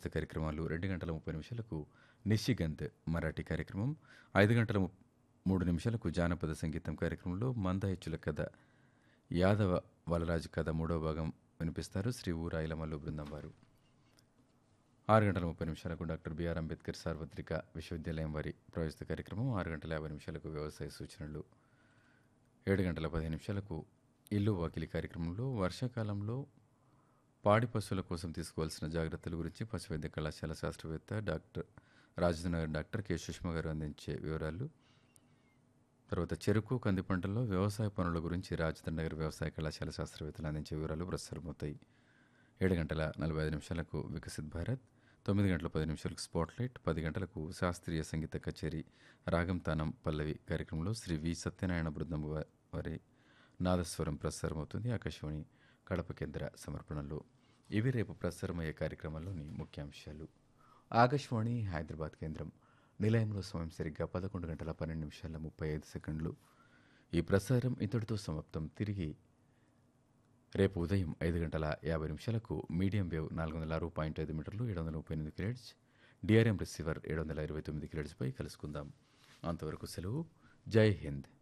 ప్రాయోజిత కార్యక్రమాలు రెండు గంటల ముప్పై నిమిషాలకు నిశిగంధ్ మరాఠీ కార్యక్రమం ఐదు గంటల ము- మూడు నిమిషాలకు జానపద సంగీతం కార్యక్రమంలో మందహెచ్చుల కథ యాదవ వలరాజు కథ మూడో భాగం వినిపిస్తారు శ్రీ ఊరాయిలమల్లు బృందం వారు ఆరు గంటల ముప్పై నిమిషాలకు డాక్టర్ బిఆర్ అంబేద్కర్ సార్వత్రిక విశ్వవిద్యాలయం వారి ప్రాయోజిత కార్యక్రమం ఆరు గంటల యాభై నిమిషాలకు వ్యవసాయ సూచనలు ఏడు గంటల పదిహేను నిమిషాలకు ఇల్లు వాకిలి కార్యక్రమంలో వర్షాకాలంలో పాడి పశువుల కోసం తీసుకోవాల్సిన జాగ్రత్తల గురించి పశువైద్య కళాశాల శాస్త్రవేత్త doctor Rajendranagar doctor K Sushma garu అందించే వివరాలు తర్వాత చెరుకు కంది పంటల్లో వ్యవసాయ పనుల గురించి రాజేంద్ర నగర్ వ్యవసాయ కళాశాల శాస్త్రవేత్తలు అందించే వివరాలు ప్రసారమవుతాయి ఏడు గంటల నలభై ఐదు నిమిషాలకు వికసిత్ భారత్ తొమ్మిది గంటల పది నిమిషాలకు స్పాట్లైట్ పది గంటలకు శాస్త్రీయ సంగీత కచేరీ రాగం తానం పల్లవి కార్యక్రమంలో శ్రీ వి సత్యనారాయణ బృందం వా- వారి నాదస్వరం ప్రసారమవుతుంది ఆకాశవాణి కడప కేంద్ర సమర్పణలో ఇవి రేపు ప్రసారమయ్యే కార్యక్రమంలోని ముఖ్యాంశాలు ఆకాశవాణి హైదరాబాద్ కేంద్రం నిలయంలో సమయం సరిగ్గా పదకొండు గంటల పన్నెండు నిమిషాల ముప్పై ఐదు సెకండ్లు ఈ ప్రసారం ఇంతటితో సమాప్తం తిరిగి రేపు ఉదయం ఐదు గంటల యాభై నిమిషాలకు మీడియం వేవ్ నాలుగు వందల ఆరు పాయింట్ ఐదు మీటర్లు ఏడు వందల ముప్పై ఎనిమిది కిలోట్స్ డిఆర్ఎం రిసీవర్ ఏడు వందల ఇరవై తొమ్మిది కిలోట్స్పై కలుసుకుందాం అంతవరకు సెలవు జై హింద్